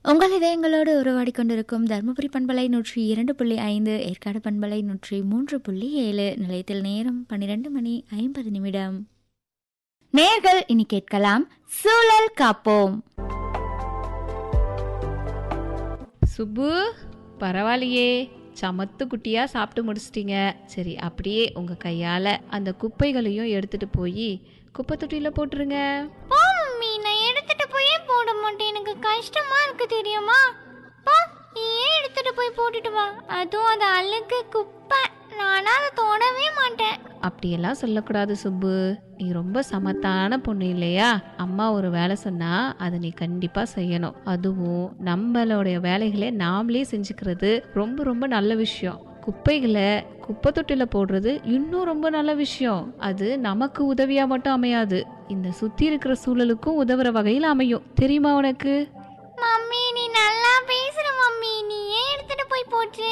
உங்கள் இதயங்களோடு உருவாடி கொண்டிருக்கும் தருமபுரி பண்பலை நூற்றி இரண்டு புள்ளி ஐந்து ஏற்காடு பண்பலை நூற்றி மூன்று புள்ளி ஏழு நிலையத்தில் நேரம் பன்னிரண்டு மணி ஐம்பது நிமிடம் நேர்கள் இனி கேட்கலாம் சூழல் காப்போம் சுப்பு பரவாயில்லையே சமத்து குட்டியா சாப்பிட்டு முடிச்சிட்டீங்க சரி அப்படியே உங்க கையால அந்த குப்பைகளையும் எடுத்துட்டு போய் குப்பை தொட்டியில போட்டுருங்க போ மம்மி நான் எடுத்துட்டு போயே போட மாட்டேன் எனக்கு கஷ்டமா இருக்கு தெரியுமா போ நீ ஏன் எடுத்துட்டு போய் போட்டுட்டு வா அதுவும் அது அழுக்கு குப்பை நானா அதை தொடவே மாட்டேன் அப்படியெல்லாம் சொல்லக்கூடாது சுப்பு நீ ரொம்ப சமத்தான பொண்ணு இல்லையா அம்மா ஒரு வேலை சொன்னா அதை நீ கண்டிப்பா செய்யணும் அதுவும் நம்மளுடைய வேலைகளை நாமளே செஞ்சுக்கிறது ரொம்ப ரொம்ப நல்ல விஷயம் குப்பைகளை குப்பை தொட்டில போடுறது இன்னும் ரொம்ப நல்ல விஷயம் அது நமக்கு உதவியா மட்டும் அமையாது இந்த சுத்தி இருக்கிற சூழலுக்கும் உதவுற வகையில் அமையும் தெரியுமா உனக்கு மம்மி நீ நல்லா பேசுற மம்மி நீ ஏன் எடுத்துட்டு போய் போட்டு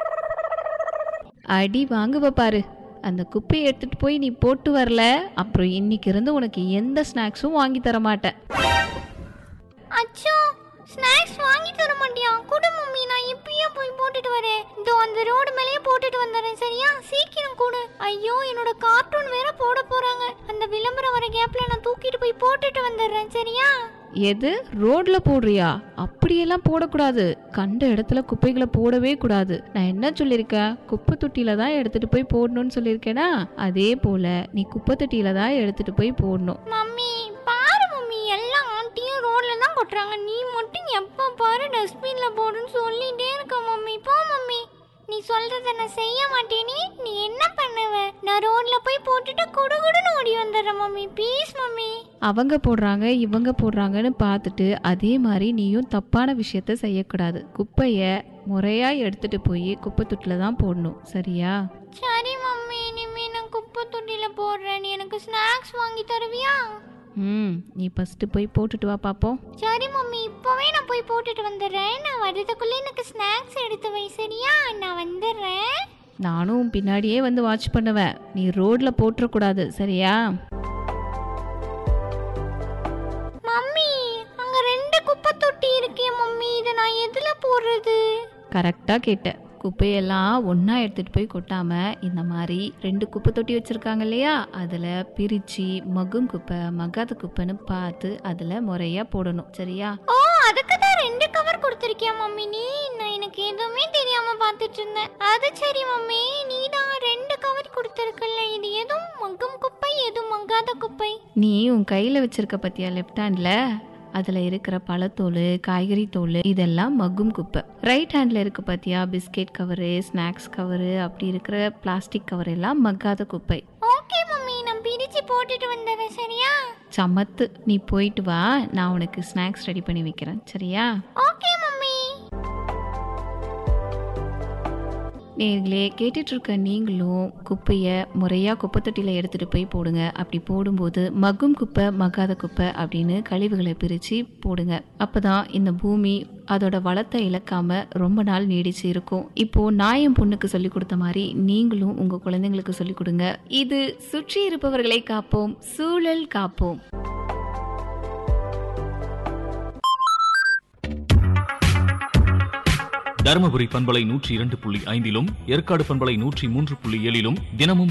அடி வாங்குவ பாரு அந்த குப்பையை எடுத்துட்டு போய் நீ போட்டு வரல அப்புறம் இன்னைக்கு இருந்து உனக்கு எந்த ஸ்நாக்ஸும் வாங்கி தர மாட்டேன் அச்சோ ஸ்நாக்ஸ் வாங்கி தர மாட்டியா கொடு மம்மி நான் இப்பயே போய் போட்டுட்டு வரேன் இதோ அந்த ரோடு மேலேயே போட்டுட்டு வந்துடுறேன் சரியா சீக்கிரம் கொடு ஐயோ என்னோட கார்ட்டூன் வேற போட போறாங்க அந்த விளம்பரம் வர கேப்ல நான் தூக்கிட்டு போய் போட்டுட்டு வந்துடுறேன் சரியா எது ரோட்ல போடுறியா அப்படியெல்லாம் போடக்கூடாது கண்ட இடத்துல குப்பைகளை போடவே கூடாது நான் என்ன சொல்லியிருக்கேன் குப்பை தொட்டியில தான் எடுத்துட்டு போய் போடணும்னு சொல்லியிருக்கேனா அதே போல நீ குப்பை தொட்டியில தான் எடுத்துட்டு போய் போடணும் மம்மி பாரு மம்மி எல்லா ஆண்டியும் ரோட்ல தான் கொட்டுறாங்க நீ மட்டும் எப்ப பாரு டஸ்ட்பின்ல போடுன்னு சொல்லிட்டே இருக்க மம்மி போ மம்மி நீ சொல்றத நான் செய்ய மாட்டேனே நீ என்ன பண்ணுவ நான் ரோட்ல போய் போட்டுட்டு குடுகுடுன்னு ஓடி வந்துடுறேன் மம்மி ப்ளீஸ் மம்மி அவங்க போடுறாங்க இவங்க போடுறாங்கன்னு பார்த்துட்டு அதே மாதிரி நீயும் தப்பான விஷயத்த செய்யக்கூடாது குப்பையை முறையா எடுத்துட்டு போய் குப்பை தொட்டில தான் போடணும் சரியா சரி மம்மி இனிமே நான் குப்பை தொட்டில போடுறேன் நீ எனக்கு ஸ்நாக்ஸ் வாங்கி தருவியா ம் நீ ஃபர்ஸ்ட் போய் போட்டுட்டு வா பாப்போம் சரி மம்மி இப்போவே நான் போய் போட்டுட்டு வந்துடுறேன் நான் வர்றதுக்குள்ளே எனக்கு ஸ்நாக்ஸ் எடுத்து வை சரியா நான் வந்துடுறேன் நானும் உன் பின்னாடியே வந்து வாட்ச் பண்ணுவேன் நீ ரோட்ல போட்டுறக்கூடாது சரியா மம்மி அங்க ரெண்டு குப்பை தொட்டி இருக்கே மம்மி இதை நான் எதுல போடுறது கரெக்டாக கேட்ட குப்பையெல்லாம் ஒன்றா எடுத்துகிட்டு போய் கொட்டாம இந்த மாதிரி ரெண்டு குப்பை தொட்டி வச்சுருக்காங்க இல்லையா அதில் பிரித்து மகும் குப்பை மகாத குப்பைன்னு பார்த்து அதில் முறையாக போடணும் சரியா ஓ அதுக்கு தான் ரெண்டு கவர் கொடுத்துருக்கியா மம்மி நீ நான் எனக்கு எதுவுமே தெரியாம பார்த்துட்டு இருந்தேன் அது சரி மம்மி நீ தான் ரெண்டு கவர் கொடுத்துருக்கல இது எதுவும் மக்கும் குப்பை எதுவும் மங்காத குப்பை நீ உன் கையில் வச்சிருக்க பத்தியா லெஃப்ட் ஹேண்டில் அதில் இருக்கிற பழத்தோல் காய்கறி தோல் இதெல்லாம் மக்கும் குப்பை ரைட் ஹேண்டில் இருக்க பார்த்தியா பிஸ்கெட் கவரு ஸ்நாக்ஸ் கவரு அப்படி இருக்கிற பிளாஸ்டிக் கவர் எல்லாம் மக்காத குப்பை ஓகே மம்மி நான் பிரிச்சு போட்டுட்டு வந்துடுறேன் சரியா சமத்து நீ போயிட்டு வா நான் உனக்கு ஸ்நாக்ஸ் ரெடி பண்ணி வைக்கிறேன் சரியா ஓகே மம்மி நேர்களே கேட்டுட்டு இருக்க நீங்களும் குப்பையை முறையாக குப்பை தொட்டியில் எடுத்துகிட்டு போய் போடுங்க அப்படி போடும்போது மக்கும் குப்பை மக்காத குப்பை அப்படின்னு கழிவுகளை பிரித்து போடுங்க அப்போ தான் இந்த பூமி அதோட வளத்தை இழக்காம ரொம்ப நாள் நீடிச்சு இருக்கும் இப்போ நான் என் பொண்ணுக்கு சொல்லி கொடுத்த மாதிரி நீங்களும் உங்க குழந்தைங்களுக்கு சொல்லி கொடுங்க இது சுற்றி இருப்பவர்களை காப்போம் சூழல் காப்போம் தருமபுரி பண்பலை நூற்றி இரண்டு புள்ளி ஐந்திலும் ஏற்காடு பண்பலை நூற்றி மூன்று புள்ளி ஏழிலும் தினமும்